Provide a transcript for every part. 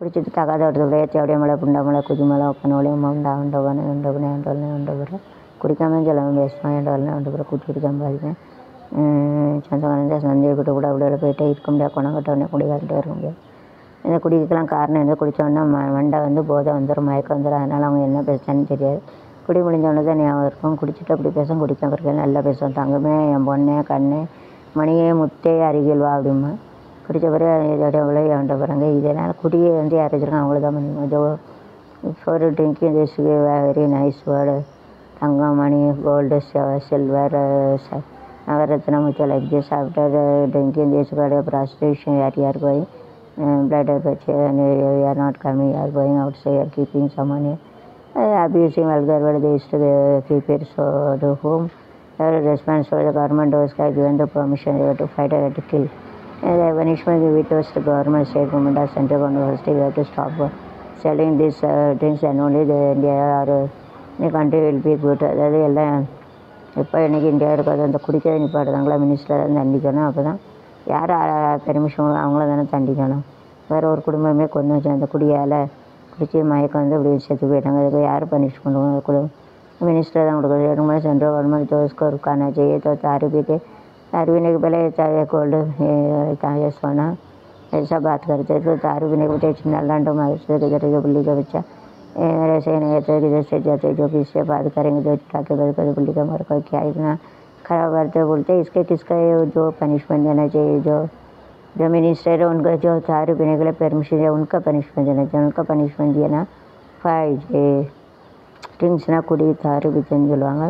குடிச்சிட்டு தகாதோட்டத்தில் ஏற்றி அப்படியே மலை புண்டை மலை குதி மலை ஒப்பனோலையும் உண்டா உண்டவனே உண்டவனே உண்டவனே உண்டவரேன் குடிக்காமல் ஜலம் பேசுவேன் உண்டவனே உண்டவரை குட்டி குடிக்காமல் பாதிப்பேன் சொந்தக்காரன் சந்தையை விட்டு கூட அப்படியே போயிட்டே இருக்க முடியாது குணம் கட்டவனே குடிக்காரன்ட்டே இருக்க முடியாது இந்த குடிக்கலாம் காரணம் என்ன குடித்தோன்னா ம மண்டை வந்து போதை வந்துடும் மயக்கம் வந்துடும் அதனால் அவங்க என்ன பேசுறான்னு தெரியாது குடி முடிஞ்சோடனே தான் ஞாபகம் இருக்கும் குடிச்சிட்டு அப்படி பேசும் குடிக்க பிறகு நல்லா பேசுவோம் தங்கமே என் பொண்ணே கண்ணே மணியே முத்தே அருகில் வா அப்படிமா குடித்த பிறகு இதோட விலை அவன்கிட்ட பாருங்க இதனால் குடியை வந்து யார் வச்சுருக்காங்க அவ்வளோ தான் பண்ணுவோம் இதோ for drinking this very nice word தங்கம் மணி கோல்டு சில்வர் நவரத்ன முச்ச like this after drinking this word prostitution யார் யார் போய் blood picture and we are not coming, we are going outside, keeping someone uh, abusing vulgar word they used to uh, keep it so to whom they are responsible the government was given the permission they have to fight or to kill and the punishment give it was the government state government or central government they have to stop uh, selling these uh, things and only the India or uh, the country will be good அதாவது எல்லாம் எப்போ இன்றைக்கி India இருக்காது அந்த குடிக்கிறத நிப்பாட்டுறாங்களா minister தான் தண்டிக்கணும் அப்போ தான் யார் பெர்மிஷன் அவங்கள தானே தண்டிக்கணும் வேறு ஒரு குடும்பமே கொண்டு வச்சு அந்த குடியால் குடிச்சு மயக்கம் வந்து அப்படி செத்து போயிட்டாங்க அதுக்கு யார் பனிஷ் பண்ணுவோம் குடும்பம் मिनिस्टर தான் கொடுக்குறது एक मैं सेंट्रल गवर्नमेंट जो उसको रुकाना चाहिए तो दारू पी के दारू पीने के पहले चाहे गोल्ड चाहे सोना ऐसा बात करते तो दारू पीने के बच्चे चिन्ना मारे के बुल्ली का बच्चा ऐसे नहीं रहते कि जैसे जाते जो भी इससे बात करेंगे जो टाके बद कर बुल्ली का मर कोई क्या इतना खराब करते बोलते इसके किसका ये जो पनिशमेंट देना चाहिए जो जो मिनिस्टर है उनको जो दारू पीने के लिए परमिशन दिया उनका पनिशमेंट देना चाहिए उनका पनिशमेंट दिया ना फाइव जे ட்ரிங்க்ஸ்னால் குடி தாறு பிச்சைன்னு சொல்லுவாங்க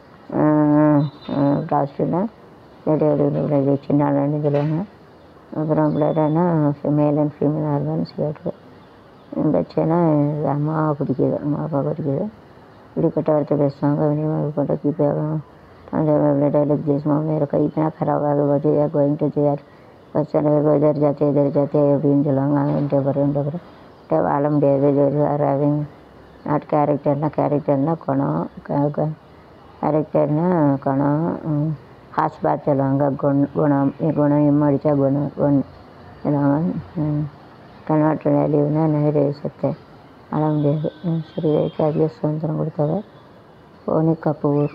லாஸ்ட்டில் சின்னாலன்னு சொல்லுவாங்க அப்புறம் பிளடனா மேல் அண்ட் ஃபீமேலாக இருந்தாலும் சிகரெட்டு பச்சைனா அம்மா குடிக்குது அம்மா அப்பா குடிக்குது இப்படி கட்ட வார்த்தை பேசுவாங்க मिनिमम फोटो की पे ब्लड लग जिसमें मेरे को इतना खराब आ गया बच्चे यार गोइंग टू यार बच्चा लोग इधर जाते इधर जाते அப்படின்னு சொல்லுவாங்க அவன்கிட்ட பிறகு பிறகு வாழ முடியாது ஹேவிங் நாட் கேரக்டர்னா கேரக்டர்னா குணம் கேரக்டர்னா குணம் ஹாஸ் பாத் சொல்லுவாங்க குண் குணம் குணம் எம்ம அடித்தா குணம் குண் சொல்லுவாங்க கன்வெர்ட் வேல்யூனா நேரு சத்தை ஆள முடியாது சிறுகைக்கு அதிக சுதந்திரம் கொடுத்தவர் Soni Kapoor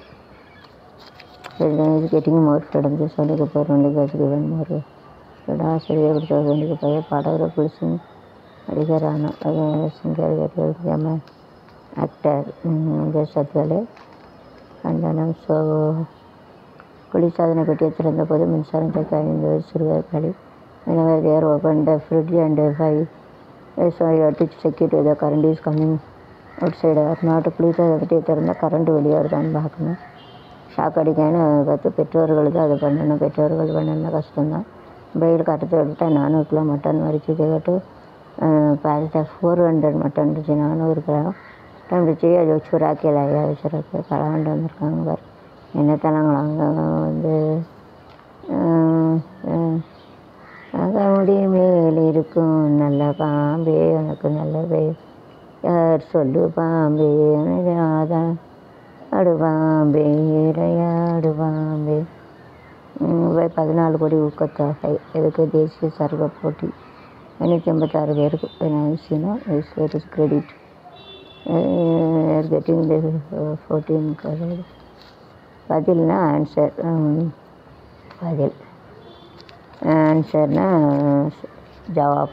is getting more freedom Soni Kapoor only has given more freedom சிறுகை கொடுத்த சோனி கபூர் பாடகரை பிடிச்சி நடிகரான சிங்கர் கேட்டு ஆக்டர் தேசத்தில் கண்டனம் ஸோ குளிர்சாதன பெட்டியை திறந்தபோது மின்சாரம் தக்க அணிந்தது சிறுவர் களி எனவே there open the fridge and five sorry to secure the current is coming outside நாட்டு குளிர்சாதன பெட்டியை திறந்தால் கரண்ட் வெளியே வருதான்னு பார்க்கணும் ஷாக் அடிக்கன்னு பார்த்து பெற்றோர்கள் தான் அதை பண்ணணும் பெற்றோர்கள் பண்ணணும்னா கஷ்டம்தான் வெயில் காட்டத்தை விட்டால் நானூறு கிலோ மட்டன் வரைக்கும் கேட்டு பாதித்த ஃபோர் ஹண்ட்ரட் மட்டன் இருந்துச்சு நானூறு கிலோ இருந்துச்சு அது சுறா கீழே வச்சுருக்கு களவாண்டு வந்திருக்காங்க பாரு என்ன தலங்களாங்க வந்து அகமுடி மேல் இருக்கும் நல்ல பாம்பே உனக்கு நல்ல பேர் யார் சொல்லு பாம்பே அதான் அடு பாம்பே இறையாடு பாம்பே பதினாலு கோடி ஊக்கத்தொகை இதுக்கு தேசிய சர்வ போட்டி ஐநூற்றி ஐம்பத்தாறு பேருக்கு ஃபினான்சியனோ is very credit getting the fourteen crore பதில்னா ஆன்சர் பதில் ஆன்சர்னா ஜவாப்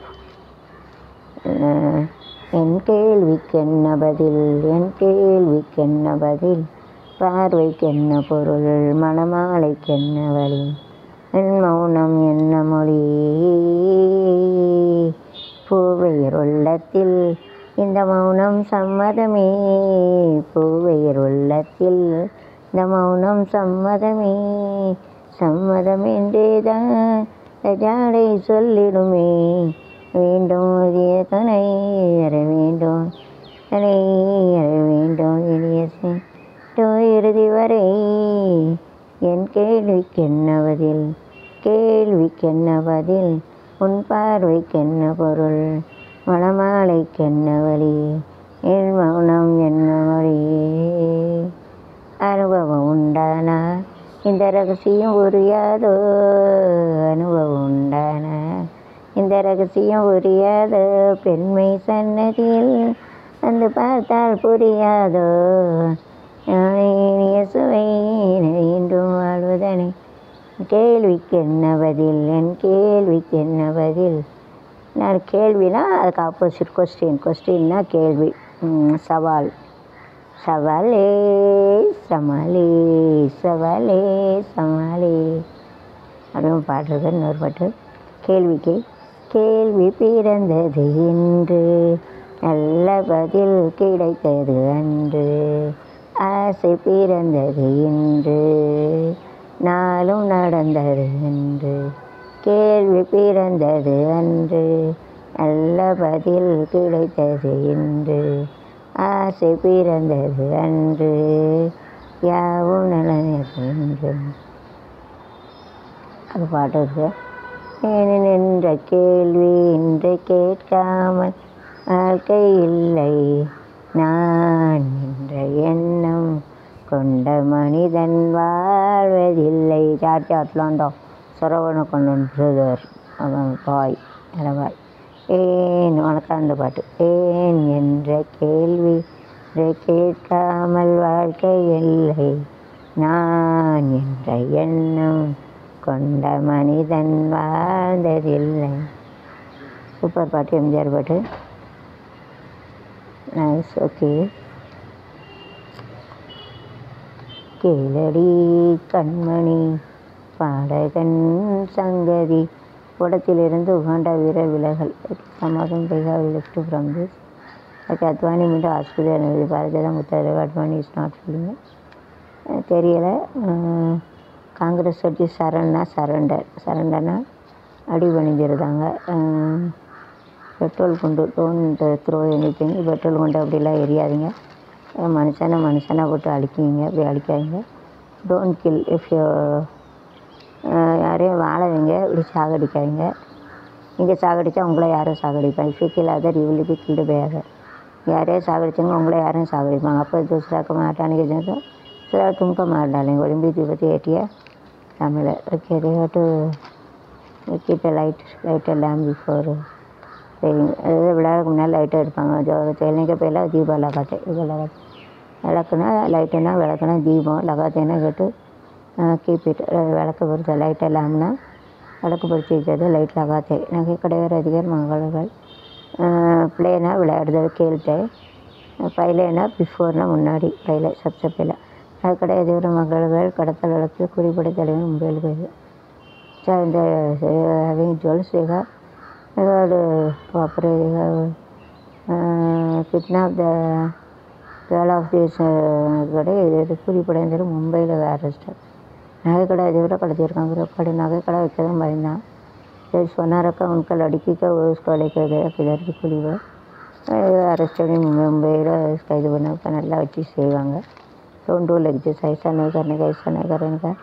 என் கேள்விக்கென்ன பதில் என் கேள்விக்கென்ன பதில் பார்வைக்கென்ன பொருள் மணமாலைக்கென்ன வழி என் மௌனம் என்ன மொழி பூவையர் உள்ளத்தில் இந்த மௌனம் சம்மதமே பூவையர் உள்ளத்தில் இந்த மௌனம் சம்மதமே சம்மதம் என்றேதான் ஜாடை சொல்லிடுமே வேண்டும் புதிய துணை அற வேண்டும் துணை அற வேண்டும் இனிய இறுதி வரை என் கேள்விக்கென்ன பதில் கேள்விக்கென்ன பதில் உன் பார்வைக்கென்ன பொருள் மணமாலைக்கென்ன வழி என் மௌனம் என்ன மொழி அனுபவம் உண்டானா இந்த ரகசியம் புரியாதோ அனுபவம் உண்டானா இந்த ரகசியம் புரியாதோ பெண்மை சன்னதியில் வந்து பார்த்தால் புரியாதோ இனிய சுவை இன்றும் வாழ்வதனை கேள்விக்கு என்ன பதில் என் கேள்விக்கு என்ன பதில் நான் கேள்வினா அதுக்கு ஆப்போசிட் கொஸ்டின் கொஸ்டின்னா கேள்வி ம், சவால் சவாலே சமாளி சவாலே சமாளி அப்படின்னு பாட்டு இருக்கு இன்னொரு பாட்டு கேள்விக்கு கேள்வி பிறந்தது இன்று நல்ல பதில் கிடைத்தது அன்று ஆசை பிறந்தது இன்று நாளும் நடந்தது என்று கேள்வி பிறந்தது அன்று நல்ல பதில் கிடைத்தது இன்று ஆசை பிறந்தது அன்று யாவும் நலனது என்று அது பாட்டு இருக்கு ஏன் என்ற கேள்வி இன்று கேட்காமல் வாழ்க்கை இல்லை நான் என்ற எண்ணம் கொண்ட மனிதன் வாழ்வதில்லை சார்ஜ் அட்லாண்டோ சரவண கொண்டன் பிரதர் அவன் பாய் பாய் ஏன் உனக்கு அந்த பாட்டு ஏன் என்ற கேள்வி இன்று கேட்காமல் வாழ்க்கை இல்லை நான் என்ற எண்ணம் கொண்ட மனிதன் வாழ்ந்ததில்லை சூப்பர் பாட்டு எம்ஜிஆர் பாட்டு நைஸ் ஓகே கேளடி கண்மணி பாடகன் சங்கதி படத்திலிருந்து உகாண்டா வீரர் விலகல் சமாதம் பேகா lift from this okay Advani மீண்டும் ஆஸ்பத்திரி பாரதிதான் முத்தாரு அத்வானி இஸ் நாட் ஃபீலிங் தெரியலை அஹ், காங்கிரஸ் கட்சி சரண்னா சரண்டர் சரண்டர்னா அடி பணிஞ்சிருந்தாங்க பெட்ரோல் குண்டு டோன்ட் த்ரோ எனிதிங் பெட்ரோல் குண்டு அப்படிலாம் எரியாதீங்க அஹ் மனுஷனை மனுஷனை போட்டு அழிக்கிங்க அப்படி அழிக்காதீங்க டோன்ட் கில் இஃப் யூ யாரையும் வாழ வைங்க இப்படி சாகடிக்காதீங்க நீங்கள் சாகடித்தா உங்களை யாரும் சாகடிப்பாங்க if you kill other you will be killed by other யாரையும் சாகடிச்சவங்க உங்களை யாரும் சாகடிப்பாங்க அப்போ दूसरा को मारने के जगह दूसरा तुमको मार डालेंगे ஒலிம்பி தீபத்தி ஏட்டிய Tamil okay they have to keep a light light a lamp before saying அதாவது விளையாடுறதுக்கு முன்னாடி லைட்டாக எடுப்பாங்க ஜோ தெலுங்க பேரில் தீபம் லகாத்தே இது லகாத்தே விளக்குனா லைட்டுனா விளக்குனா தீபம் லகாத்தேனா கேட்டு கீப் இட் விளக்கு பொறுத்த லைட் எல்லாம்னா விளக்கு பொறிச்சு வைக்கிறது லைட் லகாத்தே நகை கடைவர் அதிகார் மங்களர்கள் பிளேனா விளையாடுறது கேள்ட்டே பைலேனா பிஃபோர்னா முன்னாடி பைலே சப்ச பைல நகைக்கடை அதிகார மகள்கள் கடத்தல் வழக்கு குறிப்பிட தலைவர் மும்பையில் போயிது So இந்த having jewels they have they got uh, proper they have uh, kidnapped the girl of this uh, கடை இது குறிப்பிட மும்பையில் அரெஸ்ட் நகைக்கடை அதிபரை கடத்தியிருக்காங்க கடை நகைக்கடை வைக்க தான் பயந்தான் சரி சொன்னாரக்கா உனக்கு लड़की का वो उसको लेकर गया किधर की पुलिस है அரெஸ்ட் பண்ணி மும்பையில் கைது பண்ண நல்லா வச்சு செய்வாங்க டோன்ட் டூ லைக் திஸ் ஐசா नहीं करने का ऐसा नहीं करने का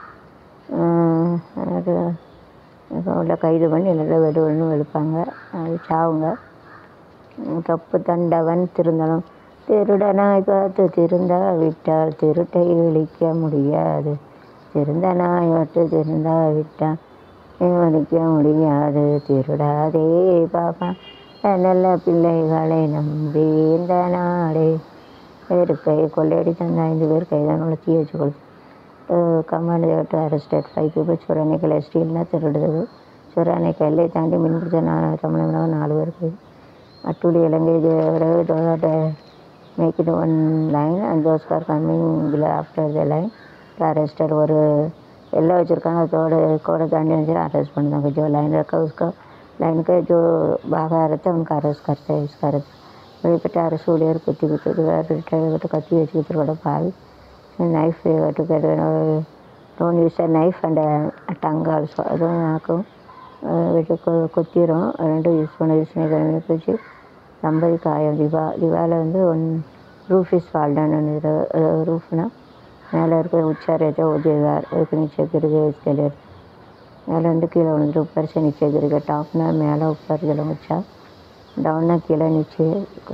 எனக்கு உள்ள கைது பண்ணி நல்லா வெடு வெடுன்னு வெளுப்பாங்க அது சாவுங்க தப்பு தண்டவன் திருந்தணும் திருடனாய் பார்த்து திருந்தா விட்டால் திருட்டை விழிக்க முடியாது திருந்தனாய் பார்த்து திருந்தா விட்டால் விழிக்க முடியாது திருடாதே பாப்பா நல்ல பிள்ளைகளை நம்பி இந்த நாடே பேர் கை கொள்ளையடி தந்த ஐந்து பேர் கைதான் உள்ள தீ வச்சு கொடுத்து கமாண்ட் தேவட்டு அரெஸ்டட் ஃபைவ் பீப்புள் சுரணைக்கல் ஸ்டீல்னால் திருடுறது சுரணைக்க எல்லை தாண்டி மீன்பிடிச்ச நான் தமிழக நாலு பேர் கைது அட்டுடி இலங்கை தோட make it one line and those are coming fill after the line arrested ஒரு எல்லாம் வச்சுருக்காங்க அதோட கோடை தாண்டி வந்து अरेस्ट பண்ணுறாங்க जो लाइन रखा उसका लाइन का जो भागा रहता है उनका अरेस्ट करता है इसका अरेस्ट வெளிப்பட்ட அரசு ஊழியர் குத்தி குத்தி ரிட்டையர் கத்தி வச்சுக்கிட்டு கூட பாவி knife to get don't use a knife and tongue also அதுவும் நாக்கும் விட்டு கொ கொத்திரும் ரெண்டும் யூஸ் பண்ண யூஸ் பண்ணி கிளம்பி போச்சு ஐம்பது காயம் திவா திவாவில் வந்து ஒன் ரூஃப் இஸ் ஃபால்டான்னு ரூஃப்னா மேலே இருக்கிற உச்சார் ஏதோ உதவிவார் அதுக்கு नीचे गिर गए इसके लिए மேலே வந்து கீழே விழுந்துட்டு ऊपर से नीचे गिर गए टॉपना மேலே ऊपर जल ऊंचा डाउनना கீழே नीचे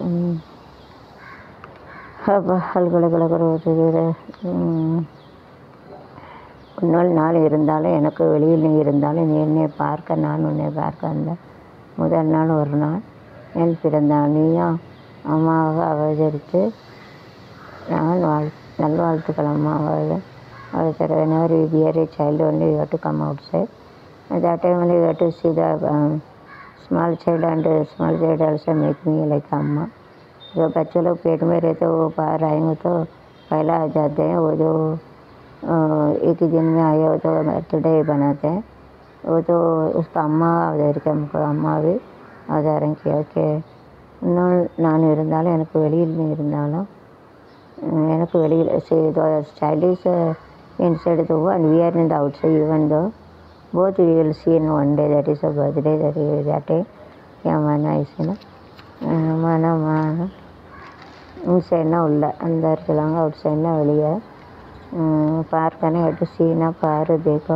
அல்கலகலகிற ஒரு உன்னால் நான் இருந்தாலும் எனக்கு வெளியில் நீ இருந்தாலும் நீ என்னை பார்க்க நான் உன்னை பார்க்க அந்த முதல் நாள் ஒரு நாள் என் பிறந்தாள் நீயும் அம்மாவாக அவதரித்து நான் வாழ் நல்வாழ்த்துக்கள் அம்மாவாக அவதர் whenever you bear a child only you have to come outside at that time only you have to see the um, small child and uh, small child also make me like अम्मा जो बच्चे लोग पेट में रहते वो बाहर आएंगे तो पहला आ जाते हैं वो जो अ, एक ही दिन में आए हो तो बर्थडे बनाते हैं वो तो उसका अम्मा அவதரிக்க நமக்கு அம்மாவே ஆதாரம் கேட்க இன்னும் நான் இருந்தாலும் எனக்கு வெளியில் இருந்தாலும் அஹ் எனக்கு வெளியில் child is uh, inside the world and we are in the outside even though both we will see in one day that is a birthday that is that day yeah mana is you know uh, mana mana இன்சைட்னா உள்ள அந்த இருக்கிறாங்க out சைட்னா வெளியே பார்க்கனே எட்டு சீனா பாரு தேக்கோ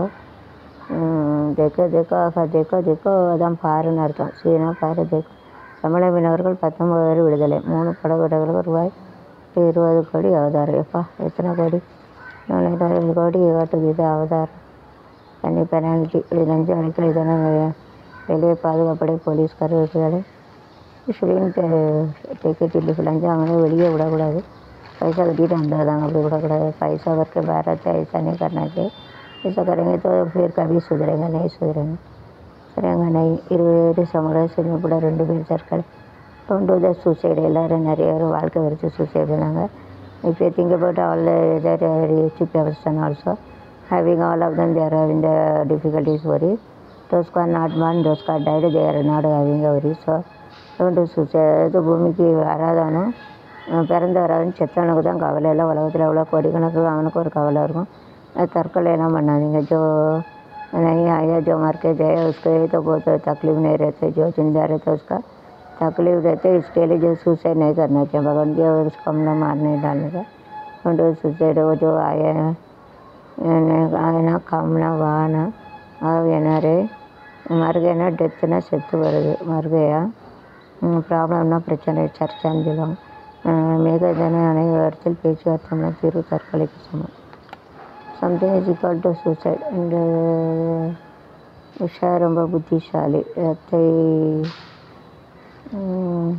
தேக்கோ தேக்கோ ஆகா தேக்கோ தேக்கோ அதான் பாருன்னு அர்த்தம் சீனா பாரு தேக்கோ தமிழக மீனவர்கள் பத்தொம்பது பேர் விடுதலை மூணு படகுடங்களுக்கு ரூபாய் இருபது கோடி அவதாரம் எப்பா எத்தனை கோடி நாலாயிரம் கோடி காட்டுது இது அவதாரம் தண்ணி பெனால்ட்டி இப்படி லஞ்சம் அடிக்கல இதெல்லாம் வெளியே பாதுகாப்படை போலீஸ்காரர் விடுதலை ஸ்டூடெண்ட் டிக்கெட் இல்லை லஞ்சம் வாங்கினா வெளியே விடக்கூடாது पैसा कटिட்டு வந்தாதாங்க அப்படி விடக்கூடாது पैसा करके भारत है ऐसा नहीं करना चाहिए ऐसा करेंगे तो फिर कभी सुधरेगा नहीं सुधरेंगे சுதரங்க நை இருபது சமுதாய கூட ரெண்டு பேர் தற்கொலை டொன்ட் த சூசைடு எல்லோரும் நிறைய பேர் வாழ்க்கை வரைச்சு சூசைட் பண்ணாங்க if you think about all that ship person also having all of them there having the difficulties very those who are not born those who are died they are not having a worry so don't do suicide அதாவது பூமிக்கு வராதானோ அஹ் பிறந்து வராதுன்னு செத்தவனுக்கு தான் கவலை இல்லை உலகத்தில் எவ்வளோ கோடிக்கணக்கு அவனுக்கு ஒரு கவலை இருக்கும் அது தற்கொலையெல்லாம் பண்ணாதீங்க जो नहीं आया जो मर के गए उसको ये तो बहुत तकलीफ नहीं रहते जो जिंदा रहते उसका तकलीफ रहते इसके लिए जो सुसाइड नहीं करना चाहिए भगवान जी उसको हम लोग मार नहीं डालने का और जो सुसाइड वो जो आया है ஆயினா காமனா வானா ஏனாரு மறுகைனா டெத்துனா செத்து வருது மறுகையா ப்ராப்ளம்னா பிரச்சனை சர்ச்சான்னு சொல்லுவாங்க மேகதான அனைவரத்தில் பேச்சுவார்த்தைனா தீர்வு தற்கொலைக்கு சமம் something is equal to suicide and Usha ரொம்ப புத்திசாலி அத்தை உம்,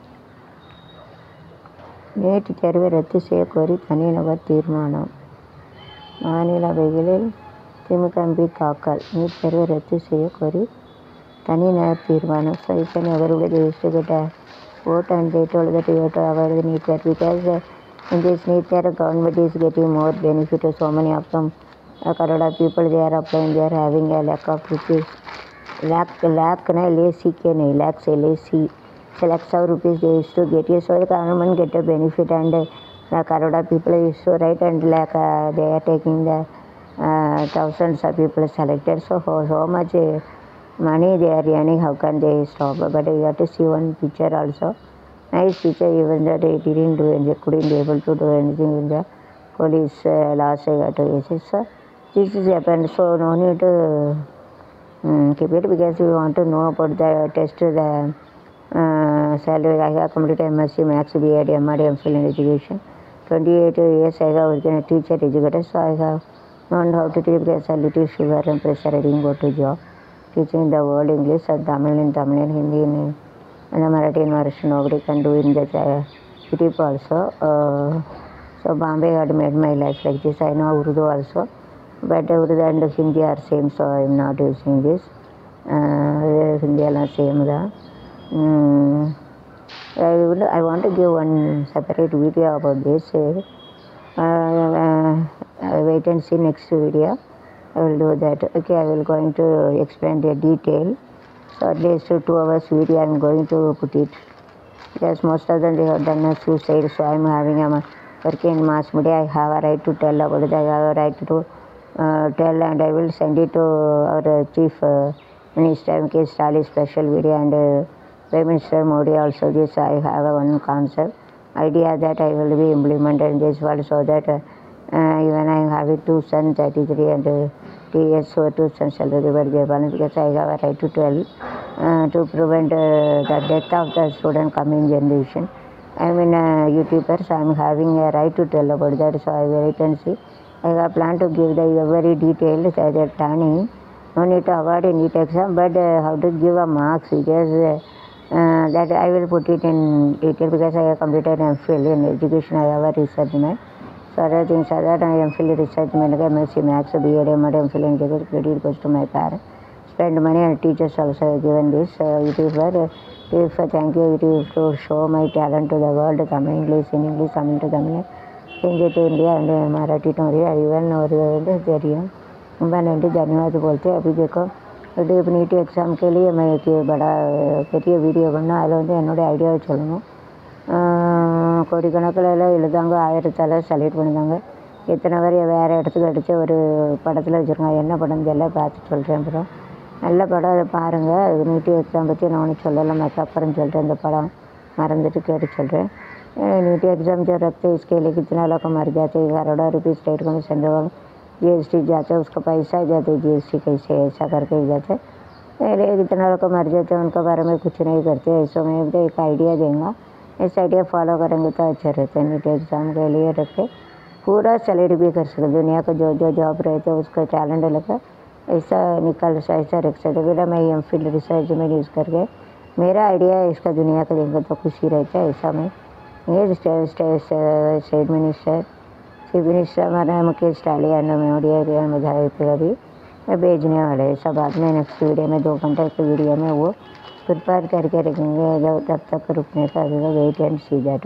நேற்று தேர்வை ரத்து செய்யக்கோரி தனிநபர் தீர்மானம் மாநிலவைகளில் திமுக எம்பி தாக்கல் நீட் தேர்வை ரத்து செய்யக்கோரி தனிநபர் தீர்மானம் ஸோ இப்போ everybody used to get a vote and they told that you have to avoid the NEET test because uh, in this NEET test government is getting more benefit to so many of them uh, Kannada people they are applying they are having a lack of rupees lakh lakh na L A C K nahi lakhs L A C so lakhs of rupees they used to get it so the government get a benefit and uh, the Kannada people used to write and like uh, they are taking the uh, thousands of people selected so for so much uh, money they are earning how can they stop but you have to see one picture also nice picture even that they didn't do and they couldn't be able to do anything with the police uh, last I got to visit so this is happened so no need to um, keep it because we want to know about the test the uh, salary I have completed MSc Max BEd MRD MPhil in education 28 years I have worked in a teacher educator so I have known how to teach because a little sugar and pressure I didn't go to job teaching the world English and Tamil in Tamil and Hindi in and the Marathi in Marathi nobody can do in the uh, city also. Uh, so Bombay had made my life like this. I know Urdu also, but Urdu and Hindi are same, so I am not using this. Uh, Hindi are same da. Mm, I, will, I want to give one separate video about this. Uh, uh, uh, wait and see next video. I will do that. Okay, I will going to explain the detail. So at least two hours video I am going to put it. Because most of them they have done a suicide, so I am having a working in mass media. I have a right to tell about it. I have a right to uh, tell and I will send it to our uh, chief uh, minister M.K. Stalin special video and uh, Prime Minister Modi also this I have a one concept idea that I will be implemented in this world so that uh, uh, even I am having two sons 33 and uh, TS so two sons celebrated Japan because I have a right to tell uh, to prevent uh, the death of the student coming generation. I am in a YouTuber so I am having a right to tell about that so I will wait and see. I have planned to give the very detailed as a planning no need to avoid a NEET exam, but uh, how to give a marks because uh, that I will put it in detail because I have completed MPhil in education. I have a research man. So other things are that I am MPhil research man, MSc Maths, BEd, MD, MPhil in education. Credit goes to my parents. Spend money and teachers also have given this. Uh, it is for uh, if uh, thank you. It is to show my talent to the world. Tamil English in English, Tamil to Tamil. Hindi to India and Marathi to India even और जरिए ரொம்ப நன்றி தன்யவாद बोलते अभी देखो deep NEET exam के लिए मैं एक बड़ा பெரிய வீடியோ பண்ணேன் அதில் வந்து என்னுடைய ஐடியாவை சொல்லணும் ஆஹ் கோடிக்கணக்கில் எல்லாம் எழுதாங்க ஆயிரத்தால் செலக்ட் பண்ணியிருந்தாங்க எத்தனை பேர் வேறு இடத்துக்கு அடித்து ஒரு படத்தில் வச்சுருக்காங்க என்ன படம் தெரியல பார்த்து சொல்கிறேன் அப்புறம் நல்ல படம் அதை பாருங்கள் அது நீட்டு எக்ஸாம் பற்றி நான் ஒன்றும் சொல்லலை मैं அப்புறம் சொல்கிறேன் இந்த படம் மறந்துட்டு கேட்டு சொல்கிறேன் नीट एग्ज़ाम जो रखते हैं इसके लिए कितना लोग मर जाते हैं करोड़ों रुपये स्टेट को central government G S T जाते हैं उसका पैसा जाते जी एस टी कैसे ऐसा करके जाते पहले कितना लोग मर जाते हैं उनके बारे में कुछ नहीं करते ऐसा मैं भी एक आइडिया देंगे इस आइडिया फॉलो करेंगे तो अच्छा रहता है नीट एग्ज़ाम के लिए रखे पूरा सेलेक्ट भी कर सकते दुनिया का जो जो जॉब रहता है उसका टैलेंट लेकर ऐसा निकाल ऐसा रख सकते बेटा मैं एम फील्ड रिसर्च में यूज़ करके मेरा आइडिया इसका दुनिया का देंगे तो खुशी रहता है ऐसा मैं ये स्टेट मिनिस्टर चीफ मिनिस्टर हमारा मुकेश स्टालिन मोदी मजा अभी भेजने वाले हैं सब बाद में नेक्स्ट वीडियो में दो घंटे के वीडियो में वो प्रिपेयर करके रखेंगे जब तब तक रुकने का अभी wait and see that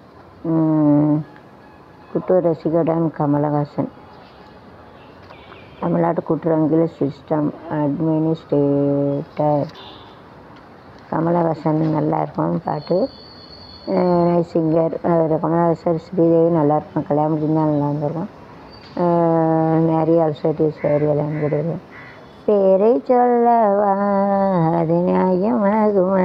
Kuttur ரசிகடன் Kamal Haasan தமிழ்நாட்டு குற்றவியல் சிஸ்டம் அட்மினிஸ்ட்ரேட்டர் கமலஹாசன் நல்லா இருக்கும் பாட்டு சிங்கர் கமலஹாசன் ஸ்ரீதேவி நல்லா இருக்கும் கல்யாணம் முடிஞ்சால் நல்லா இருந்திருக்கும் marry also it is very கிடையாது பேரை சொல்லவா அது நியாயமாகுமா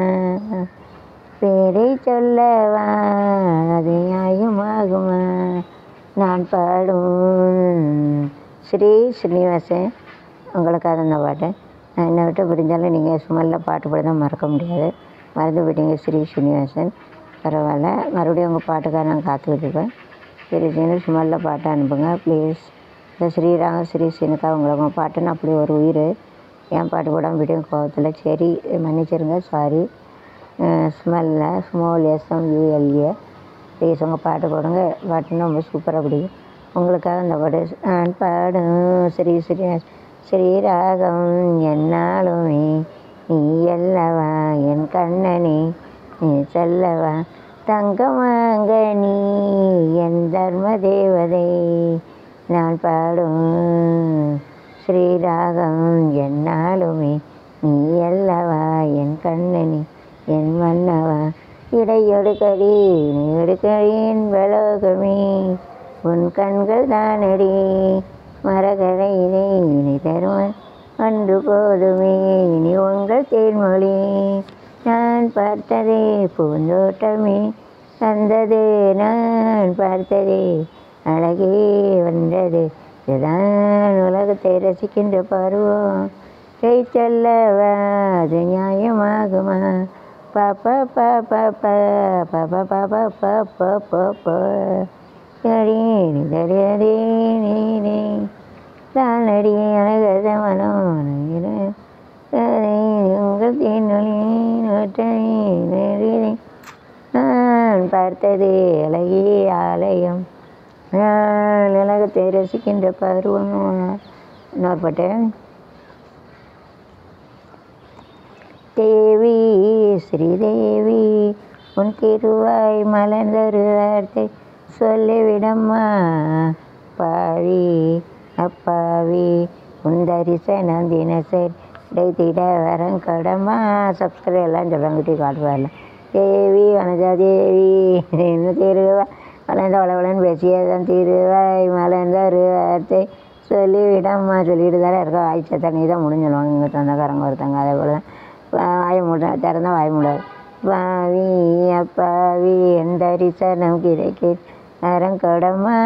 பேரை சொல்லவா அது நியாயமாகுமா நான் பாடும் ஸ்ரீ ஸ்ரீனிவாசன் உங்களுக்காக அந்த பாட்டு நான் என்னை விட்டு பிரிஞ்சாலும் நீங்கள் சுமல்ல பாட்டு பாட தான் மறக்க முடியாது மறந்து போயிட்டீங்க ஸ்ரீ ஸ்ரீனிவாசன் பரவாயில்ல மறுபடியும் உங்கள் பாட்டுக்காக நான் காத்துக்கிட்டு இருக்கேன் சரி சரி சுமல்ல பாட்டை அனுப்புங்க ப்ளீஸ் இந்த ஸ்ரீராக ஸ்ரீ சீனுக்கா உங்களுக்கு உங்கள் பாட்டுன்னு அப்படி ஒரு உயிர் ஏன் பாட்டு போடாமல் விடும் கோவத்தில் சரி மன்னிச்சிருங்க சாரி ஸ்மெல்ல ஸ்மால் எஸ்எம் யூஎல்ஏ ப்ளீஸ் உங்கள் பாட்டு போடுங்க பாட்டுன்னு ரொம்ப சூப்பராக பிடிக்கும் உங்களுக்காக அந்த பாட்டு நான் பாடும் ஸ்ரீ ஸ்ரீ ஸ்ரீராகம் என்னாலுமே நீ அல்லவா என் கண்ணனே நீ செல்லவா தங்கமாங்க நீ என் தர்ம தேவதை நான் பாடும் ஸ்ரீராகம் என்னாலுமே நீ அல்லவா என் கண்ணனி என் மன்னவா இடையொடுக்கடி எடுக்கடியின் வலோகமே உன் கண்கள் தானடி மரகரையிலே இனி தருவன் அன்று போதுமே இனி உங்கள் தேன்மொழி நான் பார்த்ததே பூந்தோட்டமே வந்தது நான் பார்த்ததே அழகே வந்தது இதுதான் உலகத்தை ரசிக்கின்ற பருவம் கை சொல்லவா அது நியாயமாகுமா பாப்பா பாப்பா பா பாப்பா பாப்பா பாப்பா பாப்பா தானடி அழகத மனம் உங்கள் தேனொழி நான் பார்த்தது அழகிய ஆலயம் நான் உலகத்தை ரசிக்கின்ற பருவம் இன்னொரு பாட்டு தேவி ஸ்ரீதேவி உன் திருவாய் மலர்ந்தொரு வார்த்தை சொல்லிவிடம்மா பாவி அப்பாவி உன் தரிசனம் தினசரி கிடைத்திட வரம் கடமா சப்ஸ்கிரைப் எல்லாம் சொல்கிறாங்கிட்டே காட்டுவார்ல தேவி வனஜா தேவி இன்னும் திருவா வளர்ந்த வளவளன்னு பேசியதான் திருவாய் மலர்ந்த ஒரு வார்த்தை சொல்லிவிடம்மா சொல்லிட்டு தானே இருக்கா வாய்ச்ச தண்ணி தான் முடிஞ்சிடும் இங்கே சொந்தக்காரங்க ஒருத்தங்க அதே போல் வாய மூட திறந்தா வாய மூடாது பாவி அப்பாவி எந்த தரிசனம் கிடைக்க அரங்கடமா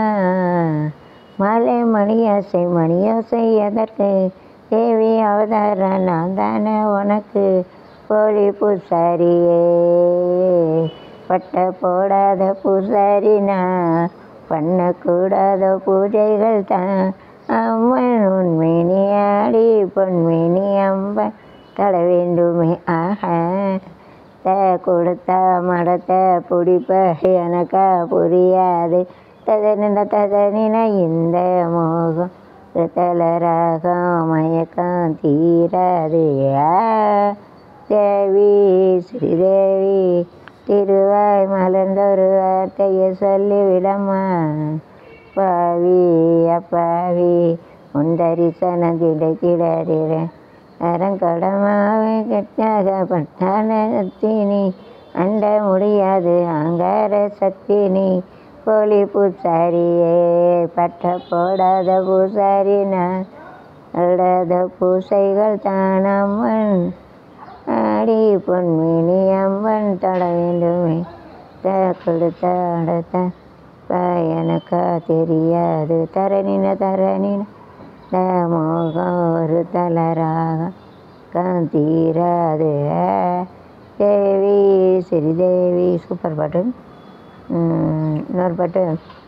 மாலை மணியோசை மணியோசை எதற்கு தேவி அவதாரம் நான் தானே உனக்கு போலி பூசாரியே பட்ட போடாத பூசாரி நான் பண்ணக்கூடாத பூஜைகள் தான் அம்மன் அம்பன் உண்மேனியாடி பொன்மேனி அம்பன் தட வேண்டுமே ஆஹா த கொடுத்தா மடத்த பிடிப்ப எனக்கா புரியாது ததனின ததனின இந்த மோகம் தலராகம் மயக்கம் தீராது ஆ தேவி ஸ்ரீதேவி திருவாய் மலர்ந்தொரு வார்த்தையை சொல்லிவிடம்மா பாவி அப்பாவி உன் தரிசனம் கிடைத்திடறேன் அரங்கடமாவை கட்டாக பட்டானத்தினி அண்ட முடியாது அங்கார சக்தினி போலி பூசாரியே பட்ட போடாத பூசாரி நான் அடாத பூசைகள் தான் அம்மன் ஆடி பொன்மினி அம்மன் தட வேண்டுமே த கொடுத்த அடத்த எனக்கா தெரியாது தரணின தரணின த மோகம் ஒரு தளராக காந்தீராது தேவி ஸ்ரீதேவி சூப்பர் பாட்டு உம், இன்னொரு பாட்டு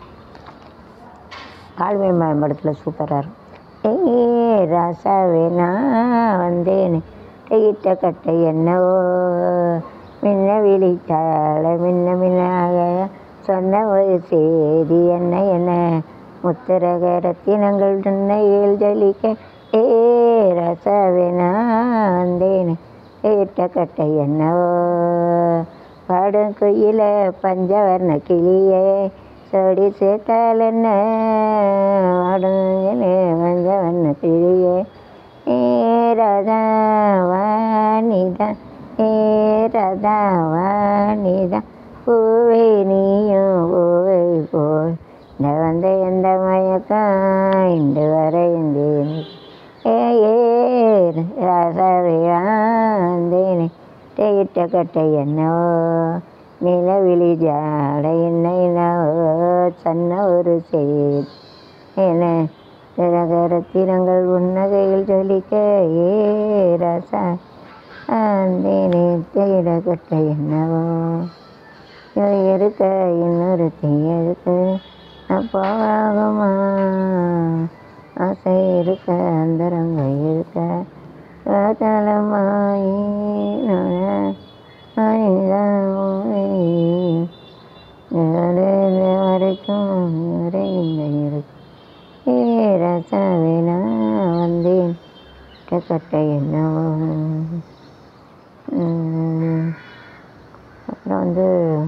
கால்மை படத்தில் சூப்பராக இருக்கும் ஏ ராசாவே நான் வந்தேன் கையிட்ட கட்டை என்னவோ மின்ன விழித்தாள மின்ன மின்னாக சொன்ன ஒரு செய்தி என்ன என்ன முத்திரக ரத்தினங்கள் துண்ணையில் ஜலிக்க ஏ ராசாவே நான் வந்தேன் கையிட்ட கட்டை என்னவோ பாடும் குயில பஞ்சவர்ண கிளியே சோடி சேர்த்தால் என்ன பாடும் பஞ்சவர்ண கிளியே ஏ ராதா வாணிதா ஏ ராதா வாணிதா பூவே நீயும் பூவை போல் இந்த வந்த எந்த மயக்கம் இன்று வரைந்தேன் ஏ ஏ ராசாவே வந்தேனே தேயிட்ட கட்டை என்னவோ நிலவிழி ஜாட என்னவோ சொன்ன ஒரு செய்தி என ரத்தினங்கள் உன்னகையில் ஜொலிக்க ஏ ரசா அந்தேனே தேயிட கட்டை என்னவோ இவை இருக்க இன்னொரு தீயருக்கு அப்போவாகுமா ஆசை இருக்க அந்தரங்க இருக்க காதலமாயி வரைக்கும் வரை இந்த இருக்கு ஏ ரசாவினா வந்தேன் கட்டை என்னவோ உம், அப்புறம் வந்து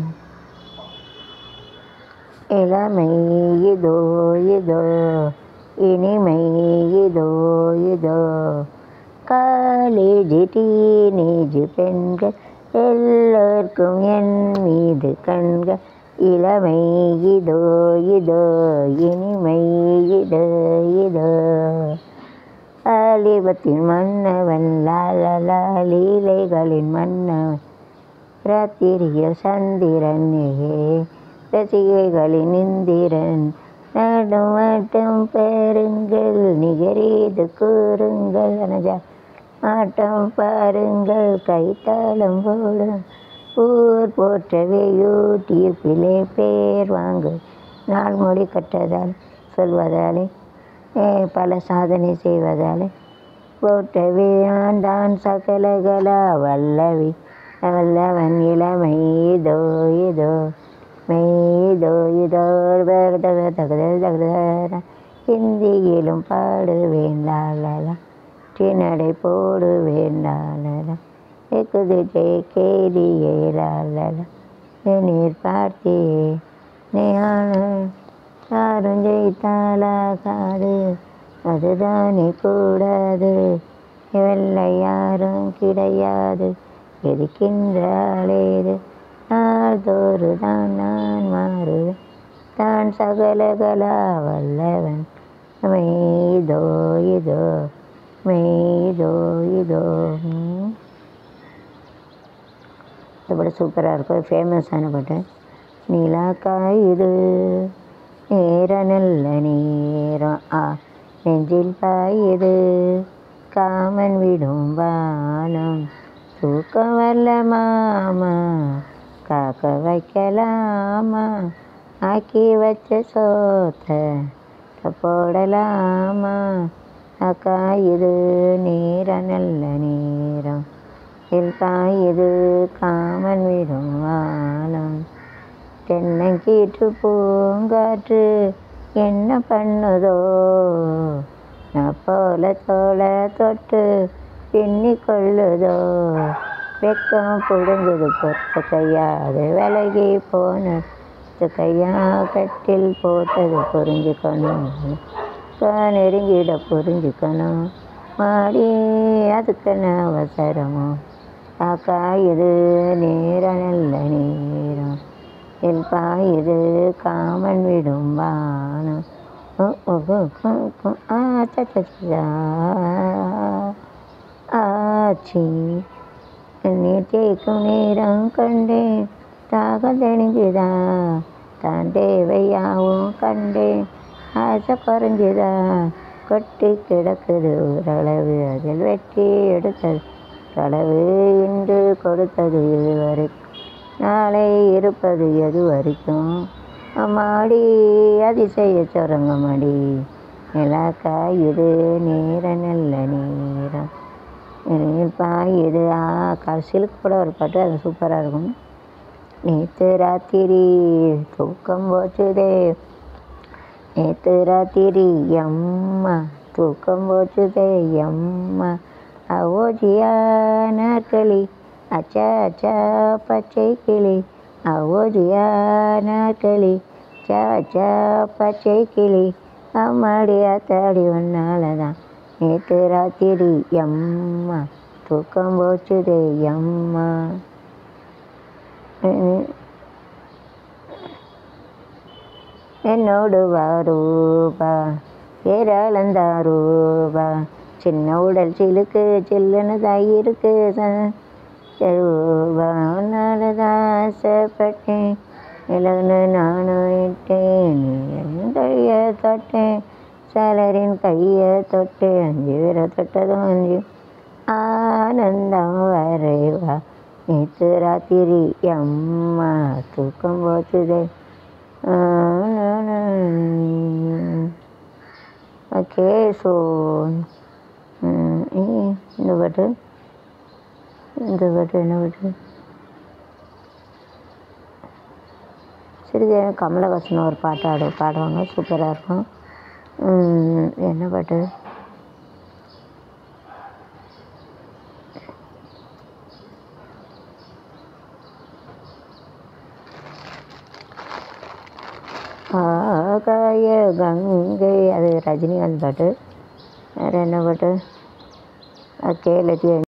இளமை இதோ இதோ இனிமை இதோ இதோ காலேஜ் டீனேஜ் பெண்கள் எல்லோருக்கும் என் மீது கண்கள் இளமை இதோ இதோ இனிமை இதோ இதோ ஆலிபத்தின் மன்னவன் லாலலா லீலைகளின் மன்னவன் ராத்திரியில் சந்திரன் ஏ ரசிகைகளின் இந்திரன் நடுமாட்டம் பாருங்கள் நிகரீது கூறுங்கள் அனஜா ஆட்டம் பாருங்கள் கைத்தாளம் போடும் ஊர் போற்றவே யூடியூப்பிலே பேர் வாங்கு நாள் மொழி கற்றதால் சொல்வதாலே ஏ, பல சாதனை செய்வதாலே போற்றவே நான் தான் சகலகலா வல்லவி வல்லவன் இளமை இதோ இதோ மெய்தோ இதோ தகத தகத தகத ஹிந்தியிலும் பாடுவேன் லாலலா நடை போடுவேன் லாலலா எக்குது ஜெய் கேரியே லாலலா நீர் பார்த்தியே நேயான யாரும் ஜெயித்தாலாகாது அதுதானே கூடாது வெள்ளை யாரும் கிடையாது எதிர்க்கின்றாளேது நாள்தோறு தான் நான் மாறுவேன் தான் சகலகலா வல்லவன் மெய்தோ இதோ மெய்தோ இதோ ம். இந்த படம் சூப்பராக இருக்கும் ஃபேமஸான பாட்டு நிலா காயுது நேர நல்ல நேரம் ஆ நெஞ்சில் பாயுது காமன் விடும் வானம் தூக்கம் வரல மாமா காக்க வைக்கலாமா ஆக்கி வச்ச சோத்த போடலாமா அக்கா இது நேரம் நல்ல நேரம் இது காமன் விடும் வானம் தென்னங்கீற்று பூங்காற்று என்ன பண்ணுதோ நான் போல தோல தொட்டு பின்னி கொள்ளுதோ வெக்கம் புடுங்குது பொறுத்த கையாது விலகி போன கையா கட்டில் போட்டது புரிஞ்சுக்கணும் நெருங்கிட புரிஞ்சுக்கணும் மாடி அதுக்கு என்ன அவசரமோ காக்கா இது நேரம் நல்ல நேரம் எல்பா இது காமன் விடும் வானம் ஆச்சி நீட்டிக்கும் நேரம் கண்டேன் தாகம் தெளிஞ்சுதா தான் தேவையாவும் கண்டேன் ஆசை குறைஞ்சுதா கொட்டி கிடக்குது ஓரளவு அதில் வெட்டி எடுத்தது அளவு இன்று கொடுத்தது இது வரைக்கும் நாளை இருப்பது எது வரைக்கும் அம்மாடி அதிசய சுரங்கமடி நிலாக்கா இது நேரம் நல்ல நேரம் பா இது ஆ கடைசியிலுக்கு கூட ஒரு பாட்டு அது சூப்பராக இருக்கும் நேற்று ராத்திரி தூக்கம் போச்சுதே நேற்று ராத்திரி எம்மா தூக்கம் போச்சுதே எம்மா அவோஜியா நாட்களி அச்சா அச்சா பச்சை கிளி அவோஜியா நாட்களி சா அச்சா பச்சை கிளி அம்மாடி ஆத்தாடி ஒன்னால தான் நேற்று ராத்திரி எம்மா தூக்கம் போச்சுதே எம்மா என்னோடு வாரூபா ஏராளந்தாரூபா சின்ன உடல் சிலுக்கு சில்லுன்னு தான் இருக்கு உன்னால தான் ஆசைப்பட்டேன் இலகுன்னு நானும் இட்டேன் என் கையை தொட்டேன் சலரின் கையை தொட்டு அஞ்சு பேரை தொட்டதும் அஞ்சு ஆனந்தம் வரைவா நேற்று ராத்திரி அம்மா தூக்கம் போச்சுதே ஓகே ஸோ இந்த பாட்டு இந்த பாட்டு என்ன பாட்டு சரி கமலஹாசன் ஒரு பாட்டு ஆடு பாடுவாங்க சூப்பராக இருக்கும் என்ன பாட்டு ஆகாய கங்கை அது ரஜினிகாந்த் பாட்டு வேறு என்ன பாட்டு கேளு